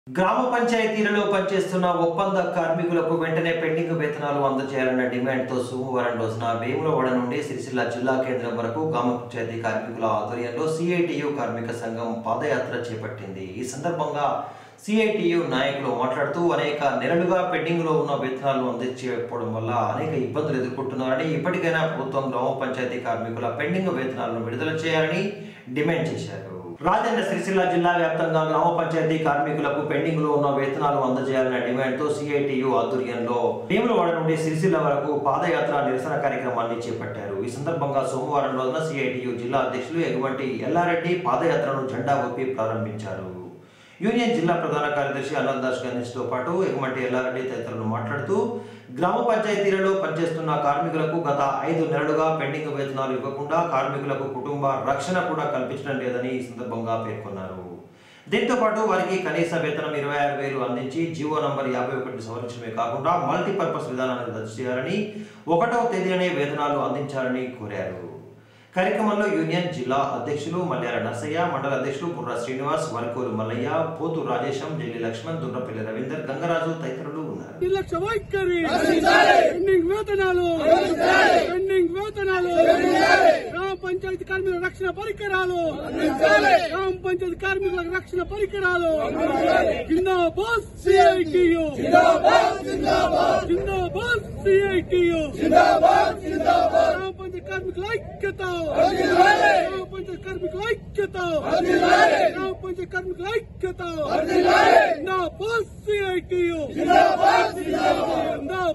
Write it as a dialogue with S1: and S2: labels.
S1: గ్రామ పంచాయతీలలో పనిచేస్తున్న ఒప్పంద కార్మికులకు వెంటనే పెండింగ్ వేతనాలు అందజేయాలన్న డిమాండ్తో సోమవారం రోజున వేములవాడ నుండి సిరిసిల్ల జిల్లా కేంద్రం వరకు గ్రామ పంచాయతీ కార్మికుల ఆధ్వర్యంలో సిఐటియు కార్మిక సంఘం పాదయాత్ర చేపట్టింది ఈ సందర్భంగా సిఐటియు నాయకులు మాట్లాడుతూ అనేక నెలలుగా పెండింగ్ లో ఉన్న వేతనాలు అందించకపోవడం వల్ల అనేక ఇబ్బందులు ఎదుర్కొంటున్నారని ఇప్పటికైనా ప్రభుత్వం గ్రామ పంచాయతీ కార్మికుల పెండింగ్ వేతనాలను విడుదల చేయాలని డిమాండ్ చేశారు రాజన్న సిరిసిల్ల జిల్లా వ్యాప్తంగా గ్రామ పంచాయతీ కార్మికులకు పెండింగ్ లో ఉన్న వేతనాలు అందజేయాలనే డిమాండ్ తో సిఐటియు ఆధ్వర్యంలో భీములవాడ నుండి సిరిసిల్ల వరకు పాదయాత్ర నిరసన కార్యక్రమాన్ని చేపట్టారు ఈ సందర్భంగా సోమవారం రోజున సిఐటియు జిల్లా అధ్యక్షులు ఎగువంటి ఎల్లారెడ్డి పాదయాత్రను జెండా ఊపి ప్రారంభించారు యూనియన్ జిల్లా ప్రధాన కార్యదర్శి అనంత్ దాస్ గణేష్ తో పాటు ఎగుమటి ఎల్లారెడ్డి తదితరులు మాట్లాడుతూ గ్రామ పంచాయతీలలో పనిచేస్తున్న కార్మికులకు గత ఐదు నెలలుగా పెండింగ్ వేతనాలు ఇవ్వకుండా కార్మికులకు కుటుంబ రక్షణ కూడా కల్పించడం లేదని ఈ సందర్భంగా పేర్కొన్నారు దీంతో పాటు వారికి కనీస వేతనం ఇరవై ఆరు వేలు అందించి జీవో నంబర్ యాభై ఒకటి సవరించడమే కాకుండా మల్టీపర్పస్ విధానాన్ని రద్దు చేయాలని ఒకటవ తేదీనే వేతనాలు అందించాలని కోరారు కార్యక్రమంలో యూనియన్ జిల్లా అధ్యక్షులు మల్యాల నర్సయ్య మండల అధ్యక్షులు బుర్రా శ్రీనివాస్ వరకూరు మల్లయ్య పోతు రాజేశం జల్లి లక్ష్మణ్ దుర్రపల్లి రవీందర్ గంగరాజు తదితరులు ఉన్నారు
S2: నిర్లక్ష్య వైఖరి పెండింగ్ వేతనాలు పెండింగ్ వేతనాలు గ్రామ పంచాయతీ కార్మికుల రక్షణ పరికరాలు గ్రామ పంచాయతీ కార్మికుల రక్షణ పరికరాలు జిందాబాద్ సిఐటియు జిందాబాద్ సిఐటియు గ్రామ పంచాయతీ కార్మికుల ఐక్యత గ్రామ పంచాయతీ కార్మికుల ఐక్యత గ్రామ పంచాయతీ కార్మికుల ఐక్యత జిందాబాద్ సిఐటియు జిందాబాద్